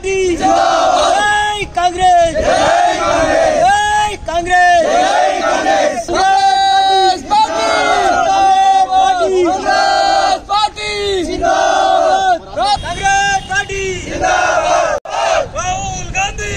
party జై కాంగ్రెస్ జై Congress Suresh party Congress party జిందాబాద్ కాంగ్రెస్ పార్టీ జిందాబాద్ రాహుల్ గాంధీ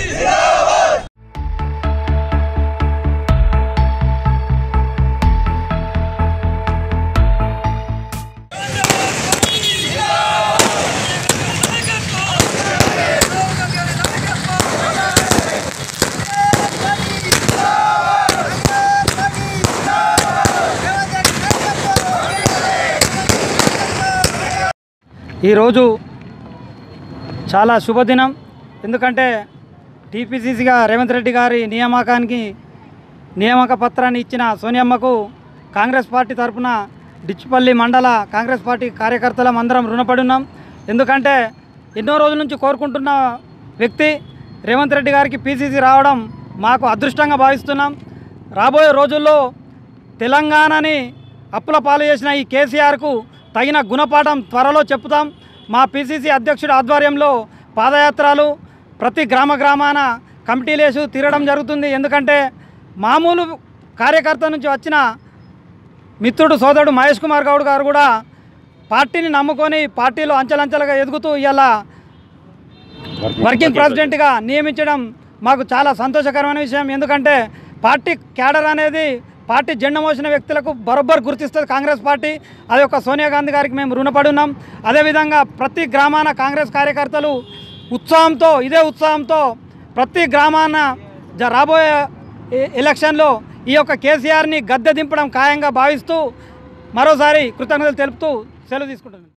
ఈరోజు చాలా శుభదినం ఎందుకంటే టీపీసీసీగా రేవంత్ రెడ్డి గారి నియామకానికి నియామక పత్రాన్ని ఇచ్చిన సోనియమ్మకు కాంగ్రెస్ పార్టీ తరఫున డిచ్చిపల్లి మండల కాంగ్రెస్ పార్టీ కార్యకర్తలం అందరం రుణపడి ఉన్నాం ఎందుకంటే ఎన్నో రోజుల నుంచి కోరుకుంటున్న వ్యక్తి రేవంత్ రెడ్డి గారికి పీసీసీ రావడం మాకు అదృష్టంగా భావిస్తున్నాం రాబోయే రోజుల్లో తెలంగాణని అప్పుల పాలు చేసిన ఈ కేసీఆర్కు తగిన గుణపాఠం త్వరలో చెప్పుతాం మా పిసిసి అధ్యక్షుడి ఆధ్వర్యంలో పాదయాత్రలు ప్రతి గ్రామ గ్రామాన కమిటీలు వేసి తిరగడం జరుగుతుంది ఎందుకంటే మామూలు కార్యకర్త నుంచి వచ్చిన మిత్రుడు సోదరుడు మహేష్ కుమార్ గౌడ్ గారు కూడా పార్టీని నమ్ముకొని పార్టీలో అంచెలంచెలుగా ఎదుగుతూ ఇవాళ వర్కింగ్ ప్రెసిడెంట్గా నియమించడం మాకు చాలా సంతోషకరమైన విషయం ఎందుకంటే పార్టీ క్యాడర్ అనేది పార్టీ జెండా మోసిన వ్యక్తులకు బరోబ్బర్ గుర్తిస్తుంది కాంగ్రెస్ పార్టీ అది ఒక సోనియా గాంధీ గారికి మేము రుణపడి ఉన్నాం అదేవిధంగా ప్రతి గ్రామాన కాంగ్రెస్ కార్యకర్తలు ఉత్సాహంతో ఇదే ఉత్సాహంతో ప్రతి గ్రామాన జ- రాబోయే ఎ- ఎలక్షన్లో ఈ యొక్క కేసీఆర్ని గద్దె దింపడం ఖాయంగా భావిస్తూ మరోసారి కృతజ్ఞతలు తెలుపుతూ సెలవు తీసుకుంటున్నాను